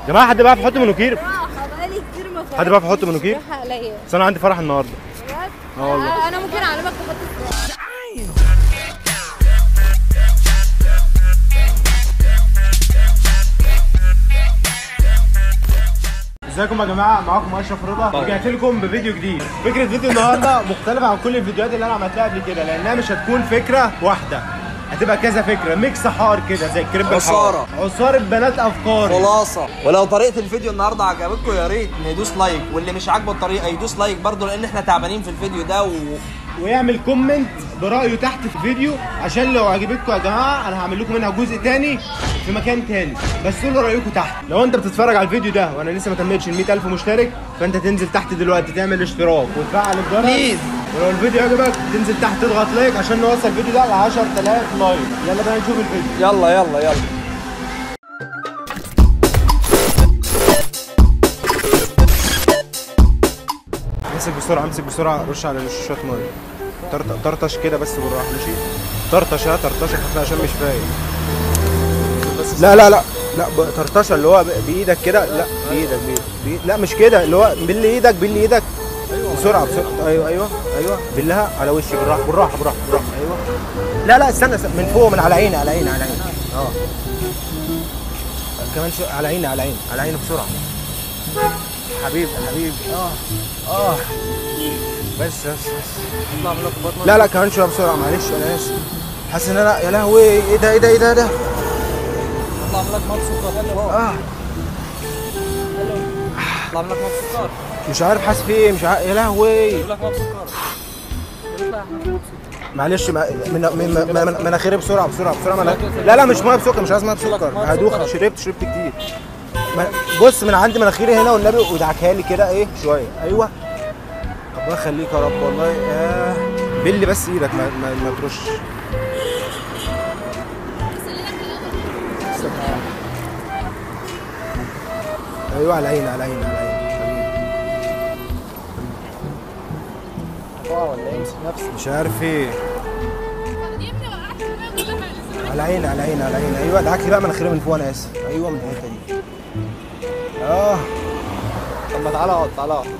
يا جماعه حد بقى يحط منوكير صراحة بقالي كتير ما حد بقى يحط منوكير الصراحة قليل بس انا عندي فرح النهارده بجد؟ اه والله. انا ممكن اعلمك تحط الصراحة ازيكم يا جماعه معاكم اشرف رضا رجعت لكم بفيديو جديد فكره فيديو النهارده مختلفه عن كل الفيديوهات اللي انا عملتها قبل كده لانها مش هتكون فكره واحده هتبقى كذا فكره ميكس حار كده زي الكريب الحار عصارة. عصاره بنات افكار خلاصه ولو طريقه الفيديو النهارده عجبتكم يا ريت ندوس لايك واللي مش عاجبه الطريقه يدوس لايك برضه لان احنا تعبانين في الفيديو ده و... ويعمل كومنت برايه تحت في الفيديو عشان لو عجبتكم يا جماعه انا هعمل لكم منها جزء تاني في مكان تاني بس قولوا رايكم تحت لو انت بتتفرج على الفيديو ده وانا لسه ما تمتش ال 100000 مشترك فانت تنزل تحت دلوقتي تعمل اشتراك وتفعل الجرس بليز. ولو الفيديو عجبك تنزل تحت تضغط لايك عشان نوصل الفيديو ده ل 10000 لايك يلا بقى نشوف الفيديو يلا يلا يلا امسك بسرعه امسك بسرعه رش على الوش شويه ميه طرط- طرطش كده بس بالراحه ماشي طرطش ها طرطشه خفيف عشان مش فايق لا لا لا لا ب- طرطشه اللي هو ب- بايدك كده لا بايدك بايدك بإيد- لا مش كده اللي هو باللي ايدك باللي ايدك بسرعه بسرعه ايوه ايوه ايوه باللها على وشي بالراحه بالراحه بالراحه بالراحه ايوه لا لا استنى, استنى من فوق من على عيني على عيني على عيني اه كمان شو على عيني على عيني على عيني بسرعه حبيبي حبيبي اه اه بس بس بس لا لا كمان شويه بسرعه معلش انا اسف حاسس ان انا يا لهوي ايه ده ايه ده ايه ده إيه ده اطلع لك مبسوط اه اطلع لك مبسوط مش عارف حاسس في ايه مش عارف يا لهوي لك مبسوط معلش ما- من من من- من- مناخيري بسرعه بسرعه بسرعه من لا لا مش ميه بسكر مش عايز ميه بسكر هدوخ شربت شربت كتير ما- بص من عندي مناخيري هنا والنبي ودعكها لي كده ايه شويه ايوه ربنا يخليك يا رب والله ياه بلي بس ايدك ما ما, ما ترش ايوه على عيني على عيني على عيني حبيبي. ولا امسك نفسك مش عارف ايه على عيني على عيني على عيني ايوه ادعك لي بقى مناخيري من فوق انا اسف ايوه من الحته دي اه طب ما تعالى اقعد تعالى اقعد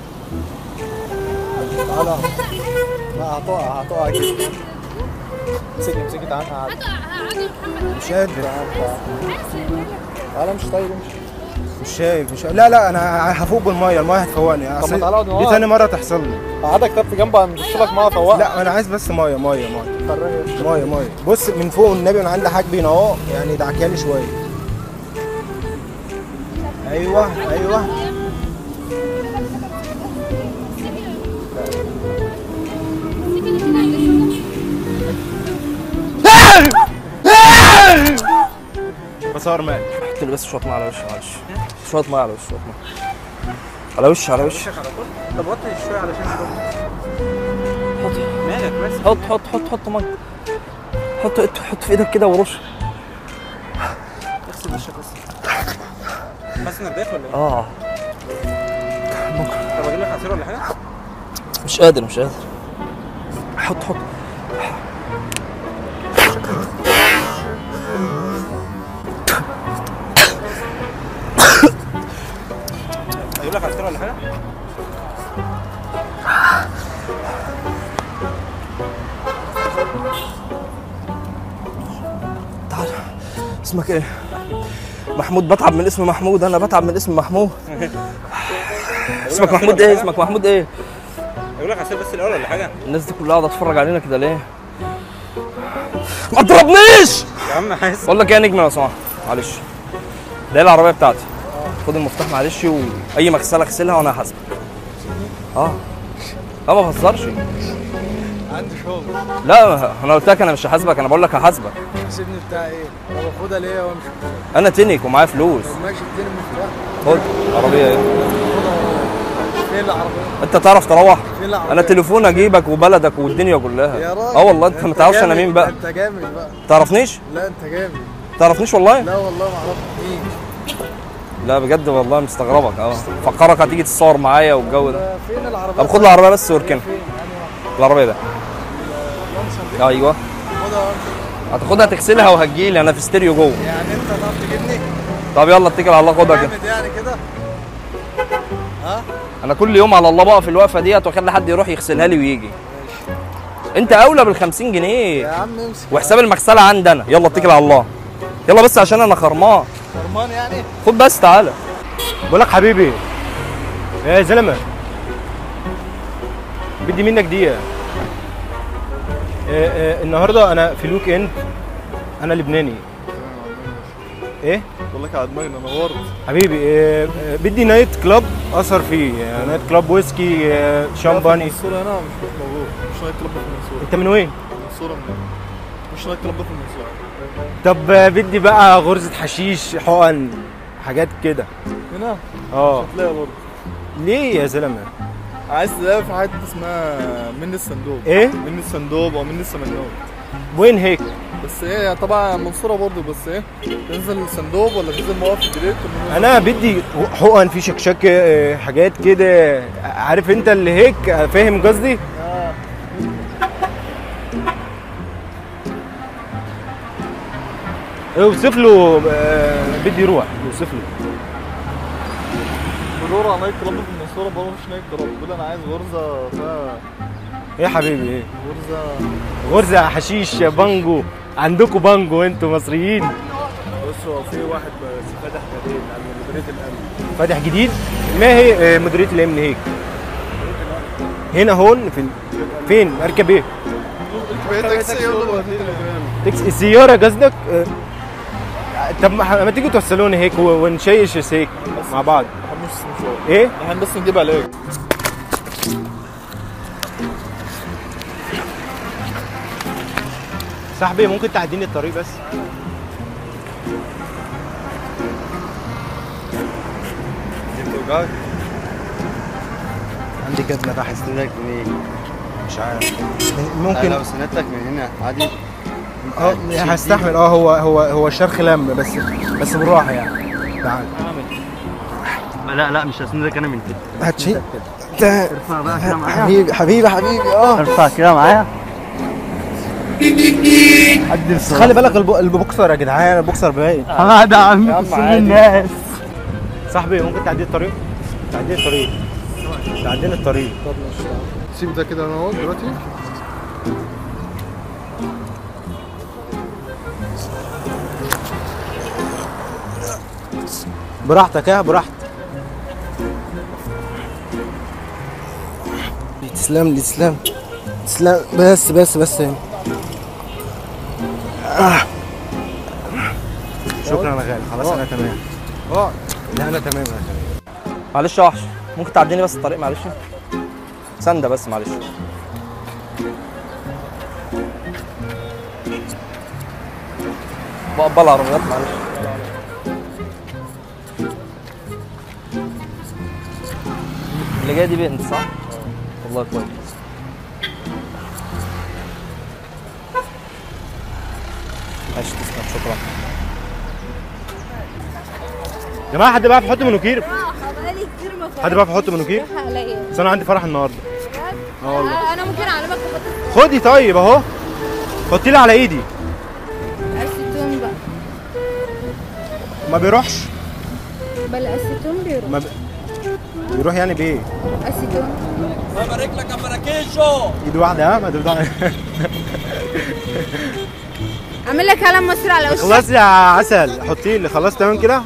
تعالى لا هتقع هتقع كده امسكي امسكي تعالى تعالى مش قادر تعالى مش طيب امشي مش شايف مش لا لا انا هفوق بالميه الميه هتفوقني ما أصل تعالى اقعد دي نقعد. تاني مره تحصل لي قعدك كف جنب هنرش لك معاه فوقك لا انا عايز بس ميه ميه ميه ميه ميه بص من فوق النبي من عند حاجبي اهو يعني دعكها لي شويه ايوه ايوه مسار مال حط لي بس شويه ميه على وشي معلش شويه ميه على وشي شويه ميه على وشي على وشي طب وطي شويه علشان حط مالك بس حط حط حط حط ميه حط حط في ايدك كده ورش اغسل وشك بس حاسس انك داخل ولا ايه؟ اه طب اجيب لك عصير ولا حاجه؟ مش قادر مش قادر حط حط اجيب لك عصير ولا حاجه؟ تعال اسمك ايه؟ محمود بتعب من اسم محمود انا بتعب من اسم محمود اسمك محمود ايه؟ اسمك محمود ايه؟ اجيب لك عصير بس الاول ولا حاجه؟ الناس دي كلها قاعده تتفرج علينا كده ليه؟ ما تضربنيش! يا عم حاسس بقول لك ايه يا نجم لو سمحت معلش ده العربيه بتاعتي خد المفتاح معلش واي مغسله اغسلها وانا هحاسبك اه لا ما بهزرش عندي شغل لا انا قلت لك انا مش هحاسبك انا بقول لك هحاسبك سيبني بتاع ايه؟ انا باخدها ليه وامشي انا تنك ومعايا فلوس ماشي اديني المفتاح خد عربيه ايه فين العربية؟ انت تعرف تروح فين العربية؟ انا تليفون اجيبك وبلدك والدنيا كلها يا راجل اه والله انت ده ما تعرفش انا جامد، مين بقى انت جامد بقى تعرفنيش لا انت جامد تعرفنيش والله لا والله ما اعرفك مين لا بجد والله مستغربك اه فكرك هتيجي تتصور معايا والجو ده ده فين العربية؟ طب خد العربيه بس واركنها فين؟ أنهي العربيه ده واحدة؟ ايوه خدها وامشي هتاخدها تغسلها وهتجيلي انا في ستيريو جوه يعني انت هتعرف تجيبني؟ طب يلا اتكل على الله خدها كده جامد يعني كده ها انا كل يوم على الله بقف الوقفه ديت واخلي حد يروح يغسلها لي ويجي انت اولى بال 50 يا جنيه عم امسك وحساب المغسله عندي انا يلا اتكل على الله يلا بس عشان انا خرمان فرمان يعني خد بس تعالى بقول لك حبيبي يا زلمه بدي منك دقيقه آه، آه، النهارده انا في الويك اند انا لبناني ايه بقول لك على دماغنا نورت حبيبي آه، آه، بدي نايت كلاب اثر فيه يعني نايت كلاب ويسكي آه، شامباني الصورة هنا مش موجود مش نايت كلاب في المنصورة انت من وين المنصورة من مش نايت كلاب في المنصورة طب آه، بدي بقى غرزه حشيش حقن حاجات كده هنا اه هتلاقي برضه ليه يا زلمه عايز تلاقي في حته اسمها من الصندوق ايه من الصندوق او من السمنوت وين هيك بس ايه طبعا منصورة برضه بس ايه تنزل الصندوق ولا تنزل موقف الدريت انا بدي حقن في شكشكه آه، حاجات كده عارف انت اللي هيك آه، فاهم قصدي آه. اوصف له آه، بدي يروح اوصف له بدور على نايت كلاب في المنصورة بقول مش نايت كلاب بقول انا عايز غرزة فيها ايه يا حبيبي ايه غرزة غرزه حشيش بانجو عندكم بانجو انتوا مصريين بص هو في واحد بس فاتح جديد عند مديرية الامن فاتح جديد ما هي آه، مديريه الامن هيك هنا هون في ال- فين اركب ايه تاكسي يلا تاكسي السياره قصدك آه، طب ما ما تيجوا توصلوني هيك و- ونشيش هيك مع بعض مش مشوار ايه احنا بس نجيب عليك صاحبي ممكن تعديني الطريق بس بتوجعك عندي جزمه تحت سندك منين؟ مش عارف ممكن ممكن لو سندتك من هنا عادي اه هستحمل اه هو هو هو الشرخ لم بس بس بالراحه يعني تعال لا لا مش هسندك انا من كده هاتشي ارفع بقى كده معايا حبيبي حبيبي حبيبي اه ارفع كده معايا بس خلي بالك الب- البوكسر يا جدعان البوكسر باين هذا عم عم تصير عادي. الناس صاحبي ممكن تعدي الطريق تعدي الطريق تعديني الطريق سيب ده كده انا اهو دلوقتي براحتك ها براحتك تسلم لي تسلم تسلم بس بس بس آه. شكرا يا غالي خلاص انا تمام اه لا انا تمام انا تمام معلش يا وحش ممكن تعديني بس الطريق معلش سنده بس معلش بقبل عربيات معلش اللي جايه دي بنت صح؟ والله كويس ماشي تسلم شكرا يا جماعه حد بقى يحط منوكير بقالي كتير ما حد بقى يحط منوكير فرحت عليا بس انا عندي فرح النهارده اه والله انا ممكن اعلمك تحط خدي طيب اهو حطي لي على ايدي الاسيتون بقى ما بيروحش بل الاسيتون بيروح ما ب... بيروح يعني بايه اسيتون ايد واحده ها ما تفضل اعمل لك علم مصر على وشك خلاص يا عسل حطي لي خلاص تمام كده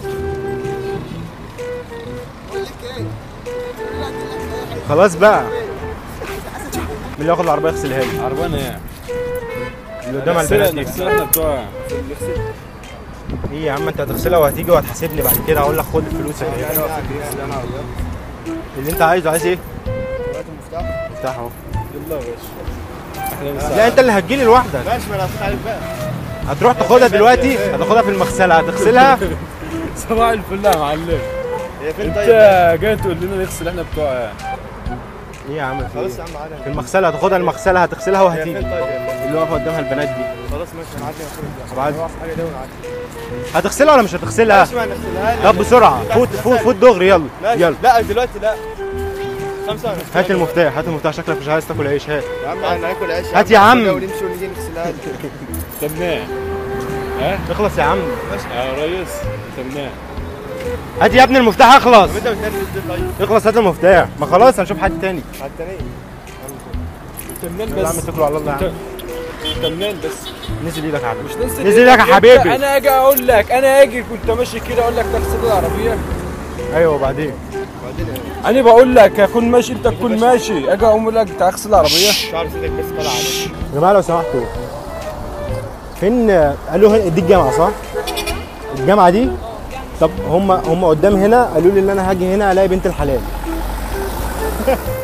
خلاص بقى مين اللي ياخد العربيه يغسلها لي عربانة ايه؟ اللي قدام على البنات دي احنا بتوع ايه يا عم انت هتغسلها وهتيجي وهتحاسبني بعد كده هقول لك خد فلوسك اهي. اللي انت عايزه عايز ايه مفتاح اهو يلا يا باشا لا انت اللي هتجيلي لوحدك ماشي ما انا هفتح عليك بقى هتروح تاخدها دلوقتي هتاخدها في المغسله هتغسلها صباح الفل يا معلم هي فين انت طيب؟ جاي تقول لنا نغسل احنا بتوع ايه يا عم في خلاص ايه؟ يا عم عادي في المغسله هتاخدها المغسله هتغسلها هي وهتيجي فين طيب هي فين؟ اللي واقفه قدامها البنات دي خلاص ماشي هنعدي ناخد طب عادي. حاجه دي ونعدي هتغسلها ولا مش هتغسلها ماشي ما نغسلها لي طب بسرعه فوت فوت فوت دغري يلا ماشي يلا لا دلوقتي لا خمسة ونغسلها هات لي. المفتاح هات المفتاح شكلك مش عايز تاكل عيش هات يا عم احنا هناكل عيش هات يا عم. ونمشي ونيجي نغسلها لي استناه ها اخلص يا عم يا ريس تمام هات يا ابني المفتاح اخلص انت مش عارف ازاي طيب اخلص هات المفتاح ما خلاص هنشوف حد تاني حتى ايه تمام يا عم بس اتكلوا على الله يا عم تمام بس نزل ايدك يا حبيبي مش ننزل نزل ايدك يا حبيبي انا اجي اقول لك انا اجي كنت ماشي كده اقول لك تغسل العربيه ايوه وبعدين انا بقول لك اكون ماشي انت تكون ماشي اجي اقول لك تغسل العربيه شعر سيدك بس طلع عليك يا جماعه لو سمحتوا فين قالوا هنا- دي الجامعه صح؟ الجامعه دي طب هم هم قدام هنا قالوا لي ان انا هاجي هنا الاقي بنت الحلال